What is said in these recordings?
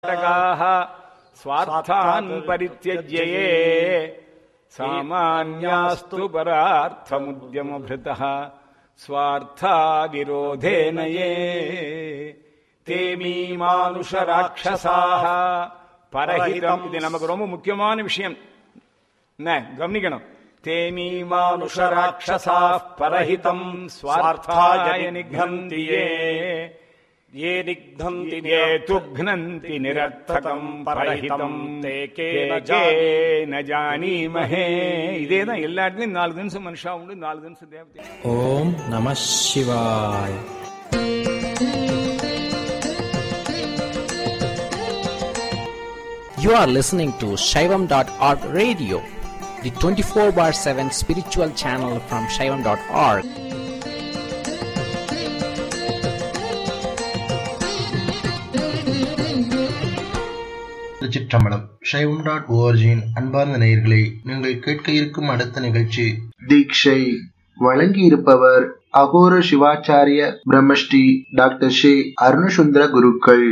नाटकाः स्वार्थान् परित्यज्य ये सामान्यास्तु परार्थमुद्यमभृतः स्वार्थाविरोधेन ये ते மீமானுஷராட்சசாக பரஹிதம் இது நமக்கு ரொம்ப முக்கியமான விஷயம் என்ன கவனிக்கணும் தே மீமானுஷராட்சசா பரஹிதம் ஸ்வார்த்தாய நிகந்தி ये ये निघ्नन्ति ये तुघ्नन्ति निरर्थकम् परहितम् ते கே केन ந ஜானீமஹே இதே தான் எல்லா இடத்துலயும் நாலு தினசம் மனுஷா உண்டு நாலு தினசம் தேவதை ஓம் நம சிவாய் You are listening to Shaivam.org radio, the 24 bar 7 spiritual channel from Shaivam.org. திருச்சிற்றம்பலம் சைவம் டாட் ஓஆர்ஜியின் அன்பார்ந்த நேயர்களே நீங்கள் கேட்க இருக்கும் அடுத்த நிகழ்ச்சி தீட்சை வழங்கி இருப்பவர் அகோர சிவாச்சாரிய பிரம்மஸ்ரீ டாக்டர் ஸ்ரீ அருணசுந்தர குருக்கள்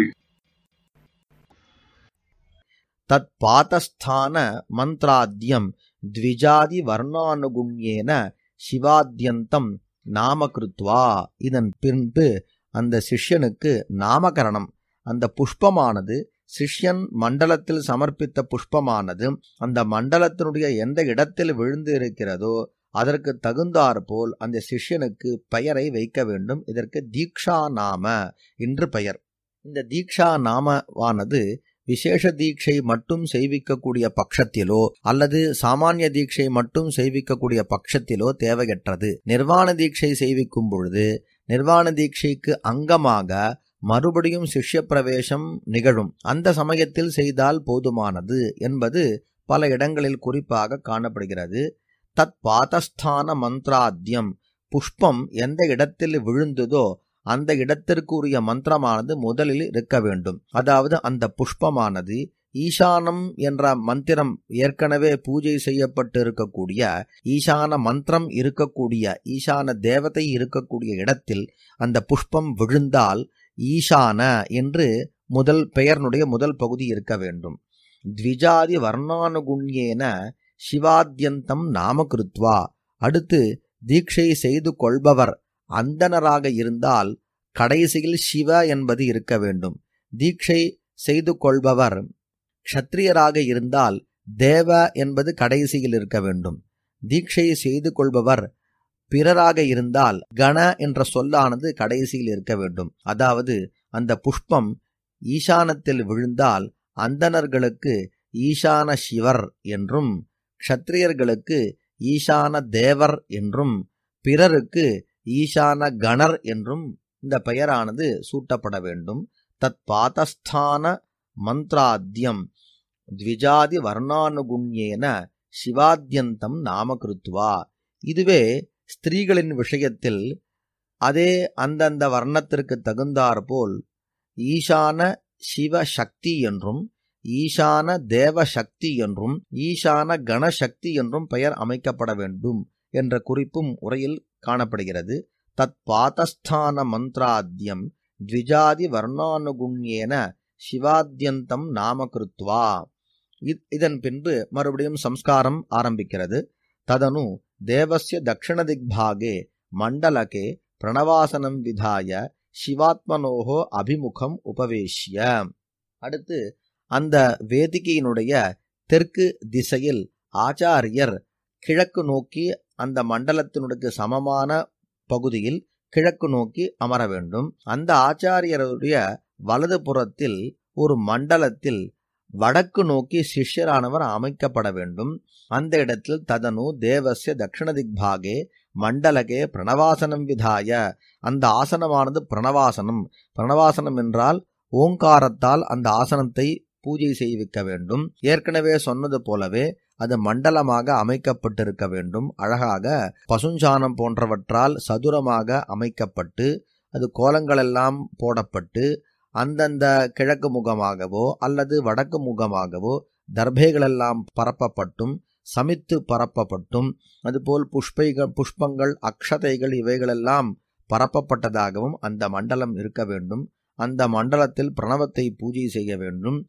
தத்பாதஸ்தான மந்த்ராத்யம் த்விஜாதி வர்ணானுகுண்யேன சிவாத்யந்தம் நாமகிருத்வா இதன் பின்பு அந்த சிஷ்யனுக்கு நாமகரணம் அந்த புஷ்பமானது சிஷ்யன் மண்டலத்தில் சமர்ப்பித்த புஷ்பமானது அந்த மண்டலத்தினுடைய எந்த இடத்தில் விழுந்து இருக்கிறதோ அதற்கு தகுந்தாற் போல் அந்த சிஷ்யனுக்கு பெயரை வைக்க வேண்டும் இதற்கு தீக்ஷா நாம என்று பெயர் இந்த தீக்ஷா நாமவானது விசேஷ தீட்சை மட்டும் செய்விக்கக்கூடிய பட்சத்திலோ அல்லது சாமானிய தீட்சை மட்டும் செய்விக்கக்கூடிய பட்சத்திலோ தேவையற்றது நிர்வாண தீட்சை செய்விக்கும் பொழுது நிர்வாண தீட்சைக்கு அங்கமாக மறுபடியும் சிஷ்ய பிரவேசம் நிகழும் அந்த சமயத்தில் செய்தால் போதுமானது என்பது பல இடங்களில் குறிப்பாக காணப்படுகிறது தத் பாதஸ்தான மந்த்ராத்யம் புஷ்பம் எந்த இடத்தில் விழுந்ததோ அந்த இடத்திற்குரிய மந்திரமானது முதலில் இருக்க வேண்டும் அதாவது அந்த புஷ்பமானது ஈசானம் என்ற மந்திரம் ஏற்கனவே பூஜை செய்யப்பட்டு இருக்கக்கூடிய ஈசான மந்திரம் இருக்கக்கூடிய ஈசான தேவதை இருக்கக்கூடிய இடத்தில் அந்த புஷ்பம் விழுந்தால் ஈசான என்று முதல் பெயர்னுடைய முதல் பகுதி இருக்க வேண்டும் த்விஜாதி வர்ணானுகுண்யேன சிவாத்யந்தம் நாமகிருத்வா அடுத்து தீட்சை செய்து கொள்பவர் அந்தனராக இருந்தால் கடைசியில் சிவ என்பது இருக்க வேண்டும் தீட்சை செய்து கொள்பவர் க்ஷத்ரியராக இருந்தால் தேவ என்பது கடைசியில் இருக்க வேண்டும் தீட்சை செய்து கொள்பவர் பிறராக இருந்தால் கண என்ற சொல்லானது கடைசியில் இருக்க வேண்டும் அதாவது அந்த புஷ்பம் ஈசானத்தில் விழுந்தால் அந்தணர்களுக்கு ஈசான சிவர் என்றும் க்ஷத்ரியர்களுக்கு ஈசான தேவர் என்றும் பிறருக்கு ஈசான கணர் என்றும் இந்த பெயரானது சூட்டப்பட வேண்டும் தத் பாதஸ்தான மந்த்ராத்யம் த்விஜாதி வர்ணானுகுண்யேன சிவாத்யந்தம் நாமகிருத்வா இதுவே ஸ்திரீகளின் விஷயத்தில் அதே அந்தந்த வர்ணத்திற்கு தகுந்தாற்போல் ஈசான சிவ சக்தி என்றும் ஈசான தேவ சக்தி என்றும் ஈசான கணசக்தி என்றும் பெயர் அமைக்கப்பட வேண்டும் என்ற குறிப்பும் உரையில் காணப்படுகிறது தத் பாதஸ்தான மந்த்ராத்யம் த்விஜாதி வர்ணானுகுண்யேன சிவாத்யந்தம் நாமகிருத்வா இதன் பின்பு மறுபடியும் சம்ஸ்காரம் ஆரம்பிக்கிறது ததனு தேவஸ்ய தக்ஷிண திக்பாகே மண்டலகே பிரணவாசனம் விதாய சிவாத்மனோகோ அபிமுகம் உபவேஷ்ய அடுத்து அந்த வேதிகையினுடைய தெற்கு திசையில் ஆச்சாரியர் கிழக்கு நோக்கி அந்த மண்டலத்தினுடைய சமமான பகுதியில் கிழக்கு நோக்கி அமர வேண்டும் அந்த ஆச்சாரியருடைய வலது புறத்தில் ஒரு மண்டலத்தில் வடக்கு நோக்கி சிஷ்யரானவர் அமைக்கப்பட வேண்டும் அந்த இடத்தில் ததனு தேவசிய தட்சிண திக்பாகே மண்டலகே பிரணவாசனம் விதாய அந்த ஆசனமானது பிரணவாசனம் பிரணவாசனம் என்றால் ஓங்காரத்தால் அந்த ஆசனத்தை பூஜை செய்விக்க வேண்டும் ஏற்கனவே சொன்னது போலவே அது மண்டலமாக அமைக்கப்பட்டிருக்க வேண்டும் அழகாக பசுஞ்சானம் போன்றவற்றால் சதுரமாக அமைக்கப்பட்டு அது கோலங்களெல்லாம் போடப்பட்டு அந்தந்த கிழக்கு முகமாகவோ அல்லது வடக்கு முகமாகவோ தர்பைகளெல்லாம் பரப்பப்பட்டும் சமித்து பரப்பப்பட்டும் அதுபோல் புஷ்பைகள் புஷ்பங்கள் அக்ஷதைகள் இவைகளெல்லாம் பரப்பப்பட்டதாகவும் அந்த மண்டலம் இருக்க வேண்டும் அந்த மண்டலத்தில் பிரணவத்தை பூஜை செய்ய வேண்டும்